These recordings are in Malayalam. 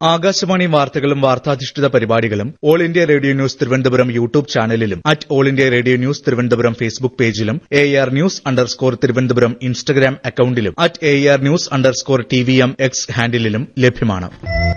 ആകാശവാണി വാർത്തകളും വാർത്താധിഷ്ഠിത പരിപാടികളും all India radio news Thiruvananthapuram YouTube ചാനലിലും at all India radio news Thiruvananthapuram Facebook പേജിലും A R news underscore Thiruvananthapuram Instagram അക്കൌണ്ടിലും at A R news underscore T V M X ഹാൻഡിലും ലഭ്യമാണ്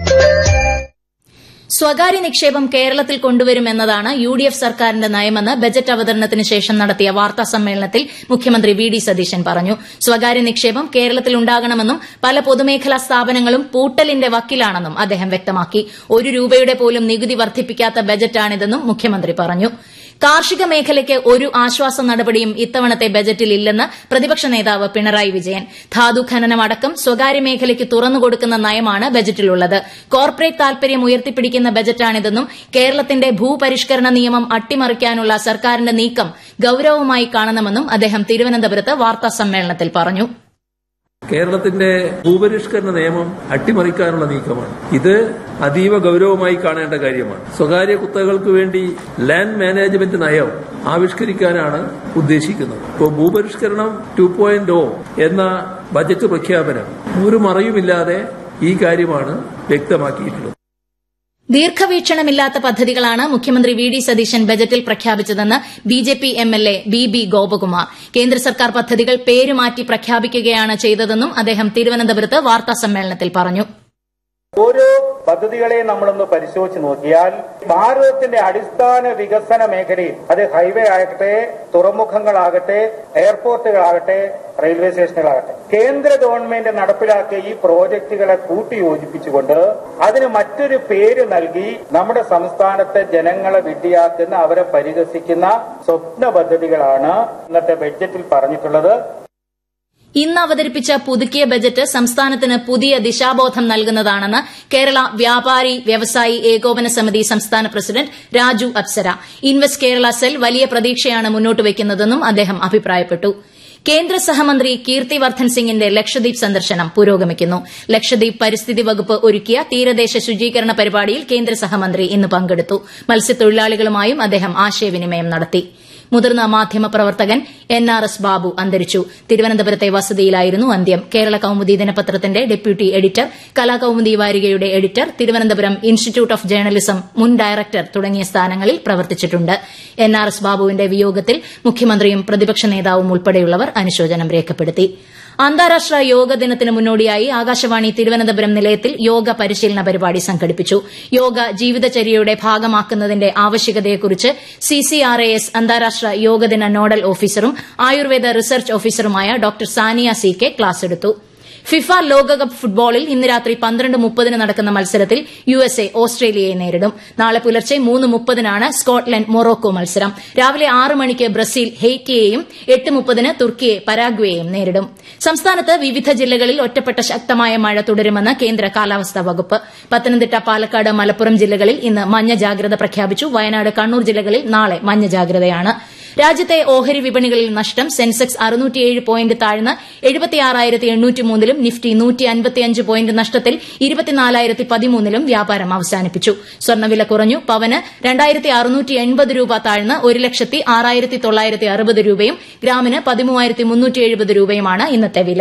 സ്വകാര്യ നിക്ഷേപം കേരളത്തിൽ കൊണ്ടുവരുമെന്നതാണ് യു ഡി എഫ് സർക്കാരിന്റെ നയമെന്ന് ബജറ്റ് അവതരണത്തിന് ശേഷം നടത്തിയ വാർത്താ സമ്മേളനത്തിൽ മുഖ്യമന്ത്രി വി ഡി സതീശൻ പറഞ്ഞു സ്വകാര്യ നിക്ഷേപം കേരളത്തിൽ ഉണ്ടാകണമെന്നും പല പൊതുമേഖലാ സ്ഥാപനങ്ങളും പൂട്ടലിന്റെ വക്കിലാണെന്നും അദ്ദേഹം വ്യക്തമാക്കി ഒരു രൂപയുടെ പോലും നികുതി വർദ്ധിപ്പിക്കാത്ത ബജറ്റാണിതെന്നും മുഖ്യമന്ത്രി പറഞ്ഞു കാർഷിക മേഖലയ്ക്ക് ഒരു ആശ്വാസ നടപടിയും ഇത്തവണത്തെ ബജറ്റിൽ ഇല്ലെന്ന് പ്രതിപക്ഷ നേതാവ് പിണറായി വിജയൻ ധാതു ഖനനം അടക്കം സ്വകാര്യ മേഖലയ്ക്ക് തുറന്നുകൊടുക്കുന്ന നയമാണ് ബജറ്റിലുള്ളത് കോർപ്പറേറ്റ് താൽപര്യം ഉയർത്തിപ്പിടിക്കുന്ന ബജറ്റാണിതെന്നും കേരളത്തിന്റെ ഭൂപരിഷ്കരണ നിയമം അട്ടിമറിക്കാനുള്ള സർക്കാരിന്റെ നീക്കം ഗൌരവമായി കാണണമെന്നും അദ്ദേഹം തിരുവനന്തപുരത്ത് വാർത്താസമ്മേളനത്തിൽ പറഞ്ഞു കേരളത്തിന്റെ ഭൂപരിഷ്കരണ നിയമം അട്ടിമറിക്കാനുള്ള നീക്കമാണ് ഇത് അതീവ ഗൌരവമായി കാണേണ്ട കാര്യമാണ് സ്വകാര്യ കുത്തകൾക്ക് വേണ്ടി ലാൻഡ് മാനേജ്മെന്റ് നയം ആവിഷ്കരിക്കാനാണ് ഉദ്ദേശിക്കുന്നത് ഇപ്പോൾ ഭൂപരിഷ്കരണം ടു പോയിന്റ് എന്ന ബജറ്റ് പ്രഖ്യാപനം ഒരു മറയുമില്ലാതെ ഈ കാര്യമാണ് വ്യക്തമാക്കിയിട്ടുള്ളത് ദീർഘവീക്ഷണമില്ലാത്ത പദ്ധതികളാണ് മുഖ്യമന്ത്രി വി ഡി സതീശൻ ബജറ്റിൽ പ്രഖ്യാപിച്ചതെന്ന് B J P M L A B B Gopakumar കേന്ദ്ര സർക്കാർ പദ്ധതികൾ പേരുമാറ്റി പ്രഖ്യാപിക്കുകയാണ് ചെയ്തതെന്നും അദ്ദേഹം തിരുവനന്തപുരത്ത് വാർത്താസമ്മേളനത്തിൽ പറഞ്ഞു ഓരോ പദ്ധതികളെ നമ്മളൊന്ന് പരിശോധിച്ച് നോക്കിയാൽ ഭാരതത്തിന്റെ അടിസ്ഥാന വികസന മേഖലയിൽ അത് ഹൈവേ ആകട്ടെ തുറമുഖങ്ങളാകട്ടെ എയർപോർട്ടുകളാകട്ടെ റെയിൽവേ സ്റ്റേഷനുകളാകട്ടെ കേന്ദ്ര ഗവൺമെന്റ് നടപ്പിലാക്കിയ ഈ പ്രോജക്റ്റുകളെ കൂട്ടിയോജിപ്പിച്ചുകൊണ്ട് അതിന് മറ്റൊരു പേര് നൽകി നമ്മുടെ സംസ്ഥാനത്തെ ജനങ്ങളെ വിഡ്ഢിയാക്കുന്ന അവരെ പരിഹസിക്കുന്ന സ്വപ്ന പദ്ധതികളാണ് ഇന്നത്തെ ബഡ്ജറ്റിൽ പറഞ്ഞിട്ടുള്ളത് ഇന്ന് അവതരിപ്പിച്ച പുതുക്കിയ ബജറ്റ് സംസ്ഥാനത്തിന് പുതിയ ദിശാബോധം നൽകുന്നതാണെന്ന് കേരള വ്യാപാരി വ്യവസായി ഏകോപന സമിതി സംസ്ഥാന president Raju Apsara invest Kerala cell വലിയ പ്രതീക്ഷയാണ് മുന്നോട്ട് വയ്ക്കുന്നതെന്നും അദ്ദേഹം അഭിപ്രായപ്പെട്ടു കേന്ദ്ര സഹമന്ത്രി കീർത്തിവർദ്ധൻ സിംഗിന്റെ ലക്ഷദ്വീപ് സന്ദർശനം പുരോഗമിക്കുന്നു ലക്ഷദ്വീപ് പരിസ്ഥിതി വകുപ്പ് ഒരുക്കിയ തീരദേശ ശുചീകരണ പരിപാടിയിൽ കേന്ദ്ര സഹമന്ത്രി ഇന്ന് പങ്കെടുത്തു മത്സ്യത്തൊഴിലാളികളുമായും അദ്ദേഹം ആശയവിനിമയം നടത്തി മുതിർന്ന മാധ്യമപ്രവർത്തകൻ എൻ ആർ എസ് ബാബു അന്തരിച്ചു തിരുവനന്തപുരത്തെ വസതിയിലായിരുന്നു അന്ത്യം കേരള കൌമുദി ദിനപത്രത്തിന്റെ ഡെപ്യൂട്ടി എഡിറ്റർ കലാകൌമുദി വാരികയുടെ editor Thiruvananthapuram institute of journalism മുൻ ഡയറക്ടർ തുടങ്ങിയ സ്ഥാനങ്ങളിൽ പ്രവർത്തിച്ചിട്ടുണ്ട് എൻ ആർ എസ് ബാബുവിന്റെ വിയോഗത്തിൽ മുഖ്യമന്ത്രിയും പ്രതിപക്ഷ നേതാവും ഉൾപ്പെടെയുള്ളവർ അനുശോചനം രേഖപ്പെടുത്തി അന്താരാഷ്ട്ര യോഗ ദിനത്തിന് മുന്നോടിയായി ആകാശവാണി തിരുവനന്തപുരം നിലയത്തിൽ യോഗ പരിശീലന പരിപാടി സംഘടിപ്പിച്ചു യോഗ ജീവിതചര്യയുടെ ഭാഗമാക്കുന്നതിന്റെ ആവശ്യകതയെക്കുറിച്ച് സിസിആർഎഎസ് അന്താരാഷ്ട്ര യോഗദിന നോഡൽ ഓഫീസറും ആയുർവേദ റിസർച്ച് ഓഫീസറുമായ doctor Sania C K class എടുത്തു ഫിഫ ലോകകപ്പ് ഫുട്ബോളിൽ ഇന്ന് രാത്രി പന്ത്രണ്ട് മുപ്പതിന് നടക്കുന്ന മത്സരത്തിൽ യു എസ് എ ഓസ്ട്രേലിയയെ നേരിടും നാളെ പുലർച്ചെ മൂന്ന് മുപ്പതിനാണ് സ്കോട്ട്ലൻഡ് മൊറോക്കോ മത്സരം രാവിലെ ആറ് മണിക്ക് ബ്രസീൽ ഹെയ്റ്റിയെയും എട്ട് മുപ്പതിന് തുർക്കിയെ പരാഗ്വേയെയും നേരിടും സംസ്ഥാനത്ത് വിവിധ ജില്ലകളിൽ ഒറ്റപ്പെട്ട ശക്തമായ മഴ തുടരുമെന്ന് കേന്ദ്ര കാലാവസ്ഥാ വകുപ്പ് പത്തനംതിട്ട പാലക്കാട് മലപ്പുറം ജില്ലകളിൽ ഇന്ന് മഞ്ഞ ജാഗ്രത പ്രഖ്യാപിച്ചു വയനാട് കണ്ണൂർ ജില്ലകളിൽ നാളെ മഞ്ഞ ജാഗ്രതയാണ് രാജ്യത്തെ ഓഹരി വിപണികളിൽ നഷ്ടം സെൻസെക്സ് അറുന്നൂറ്റിയേഴ് പോയിന്റ് താഴ്ന്ന് എഴുപത്തിയാറായിരത്തി എണ്ണൂറ്റിമൂന്നിലും നിഫ്റ്റി നൂറ്റി അൻപത്തിയഞ്ച് പോയിന്റ് നഷ്ടത്തിൽ ഇരുപത്തിനാലായിരത്തി പതിമൂന്നിലും വ്യാപാരം അവസാനിപ്പിച്ചു സ്വർണ്ണവില കുറഞ്ഞു പവന് രണ്ടായിരത്തി അറുന്നൂറ്റി എൺപത് രൂപ താഴ്ന്ന് ഒരു ലക്ഷത്തി ആറായിരത്തി തൊള്ളായിരത്തി അറുപത് രൂപയും ഗ്രാമിന് പതിമൂവായിരത്തി മുന്നൂറ്റി എഴുപത് രൂപയുമാണ് ഇന്നത്തെ വില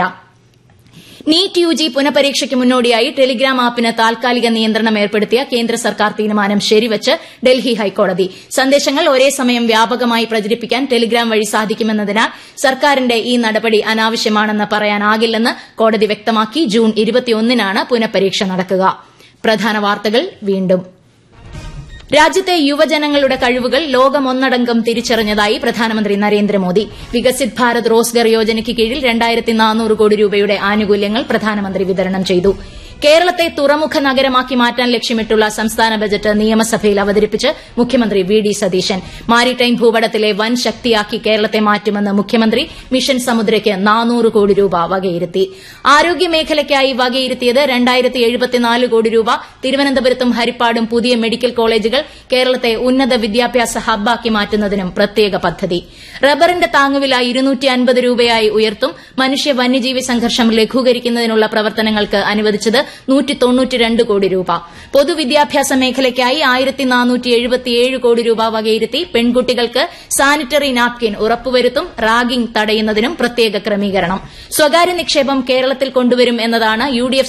നീറ്റ് യു ജി പുനഃപരീക്ഷയ്ക്ക് മുന്നോടിയായി ടെലിഗ്രാം ആപ്പിന് താൽക്കാലിക നിയന്ത്രണം ഏർപ്പെടുത്തിയ കേന്ദ്ര സർക്കാർ തീരുമാനം ശരിവച്ച് ഡൽഹി ഹൈക്കോടതി സന്ദേശങ്ങൾ ഒരേ സമയം വ്യാപകമായി പ്രചരിപ്പിക്കാൻ ടെലിഗ്രാം വഴി സാധിക്കുമെന്നതിനാൽ സർക്കാരിന്റെ ഈ നടപടി അനാവശ്യമാണെന്ന് പറയാനാകില്ലെന്ന് കോടതി വ്യക്തമാക്കി ജൂൺ ഇരുപത്തിയൊന്നിനാണ് പുനഃപരീക്ഷ നടക്കുക പ്രധാന വാർത്തകൾ വീണ്ടും രാജ്യത്തെ യുവജനങ്ങളുടെ കഴിവുകൾ ലോകമൊന്നടങ്കം തിരിച്ചറിഞ്ഞതായി പ്രധാനമന്ത്രി നരേന്ദ്രമോദി വികസിത് ഭാരത് റോസ്ഗർ യോജനയ്ക്ക് കീഴിൽ രണ്ടായിരത്തി നാനൂറ് കോടി രൂപയുടെ ആനുകൂല്യങ്ങൾ പ്രധാനമന്ത്രി വിതരണം ചെയ്തു കേരളത്തെ തുറമുഖ നഗരമാക്കി മാറ്റാൻ ലക്ഷ്യമിട്ടുള്ള സംസ്ഥാന ബജറ്റ് നിയമസഭയിൽ അവതരിപ്പിച്ച് മുഖ്യമന്ത്രി വി ഡി സതീശൻ മാരിടൈം ഭൂപടത്തിലെ വൻ ശക്തിയാക്കി കേരളത്തെ മാറ്റുമെന്ന് മുഖ്യമന്ത്രി മിഷൻ സമുദ്രയ്ക്ക് നാനൂറ് കോടി രൂപ വകയിരുത്തി ആരോഗ്യമേഖലയ്ക്കായി വകയിരുത്തിയത് രണ്ടായിരത്തി എഴുപത്തിനാല് കോടി രൂപ തിരുവനന്തപുരത്തും ഹരിപ്പാടും പുതിയ മെഡിക്കൽ കോളേജുകൾ കേരളത്തെ ഉന്നത വിദ്യാഭ്യാസ ഹബ്ബാക്കി മാറ്റുന്നതിനും പ്രത്യേക പദ്ധതി റബ്ബറിന്റെ താങ്ങുവില ഇരുന്നൂറ്റി അൻപത് രൂപയായി ഉയർത്തും മനുഷ്യ വന്യജീവി സംഘർഷം ലഘൂകരിക്കുന്നതിനുള്ള പ്രവർത്തനങ്ങൾക്ക് അനുവദിച്ചത് നൂറ്റി തൊണ്ണൂറ്റിരണ്ട് കോടി രൂപ പൊതുവിദ്യാഭ്യാസ മേഖലയ്ക്കായി ആയിരത്തി നാനൂറ്റി എഴുപത്തിയേഴ് കോടി രൂപ വകയിരുത്തി പെൺകുട്ടികൾക്ക് സാനിറ്ററി നാപ്കിൻ ഉറപ്പുവരുത്തും റാഗിംഗ് തടയുന്നതിനും പ്രത്യേക ക്രമീകരണം സ്വകാര്യ നിക്ഷേപം കേരളത്തിൽ കൊണ്ടുവരും എന്നതാണ് യു ഡി എഫ്